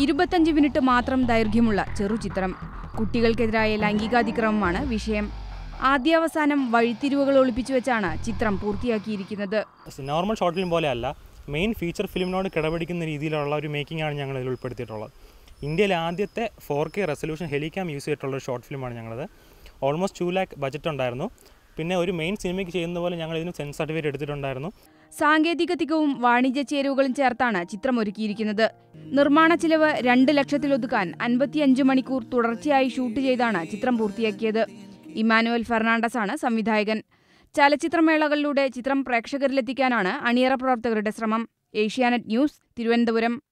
ഇരുപത്തഞ്ച് മിനിറ്റ് മാത്രം ദൈർഘ്യമുള്ള ചെറുചിത്രം കുട്ടികൾക്കെതിരായ ലൈംഗികാതിക്രമമാണ് വിഷയം ആദ്യാവസാനം വഴിത്തിരിവുകൾ ഒളിപ്പിച്ചു വെച്ചാണ് ചിത്രം പൂർത്തിയാക്കിയിരിക്കുന്നത് നോർമൽ ഷോർട്ട് ഫിലിം പോലെയല്ല മെയിൻ ഫീച്ചർ ഫിലിമിനോട് കിടപിടിക്കുന്ന രീതിയിലുള്ള ഒരു മേക്കിംഗ് ആണ് ഞങ്ങൾ ഇതിൽ ഉൾപ്പെടുത്തിയിട്ടുള്ളത് ഇന്ത്യയിലെ ആദ്യത്തെ four K resolution helicam use ചെയ്തിട്ടുള്ള ഒരു ഷോർട്ട് ഫിലിമാണ് ഞങ്ങളത് ഓൾമോസ്റ്റ് ടു ലാക്ക് ബജറ്റ് ഉണ്ടായിരുന്നു പിന്നെ ഒരു മെയിൻ സിനിമയ്ക്ക് ചെയ്യുന്ന പോലെ ഞങ്ങൾ ഇതിന് സെൻസ് സർട്ടിഫിക്കറ്റ് എടുത്തിട്ടുണ്ടായിരുന്നു സാങ്കേതിക തികവും വാണിജ്യ ചേരുവകളും ചേർത്താണ് ചിത്രം ഒരുക്കിയിരിക്കുന്നത് നിർമ്മാണ ചിലവ് രണ്ട് ലക്ഷത്തിലൊതുക്കാൻ അൻപത്തിയഞ്ച് മണിക്കൂർ തുടർച്ചയായി ഷൂട്ട് ചെയ്താണ് ചിത്രം പൂർത്തിയാക്കിയത് ഇമാനുവൽ ഫെർണാണ്ടസ് ആണ് സംവിധായകൻ ചലച്ചിത്രമേളകളിലൂടെ ചിത്രം പ്രേക്ഷകരിലെത്തിക്കാനാണ് അണിയറ പ്രവർത്തകരുടെ ശ്രമം ഏഷ്യാനെറ്റ് ന്യൂസ് തിരുവനന്തപുരം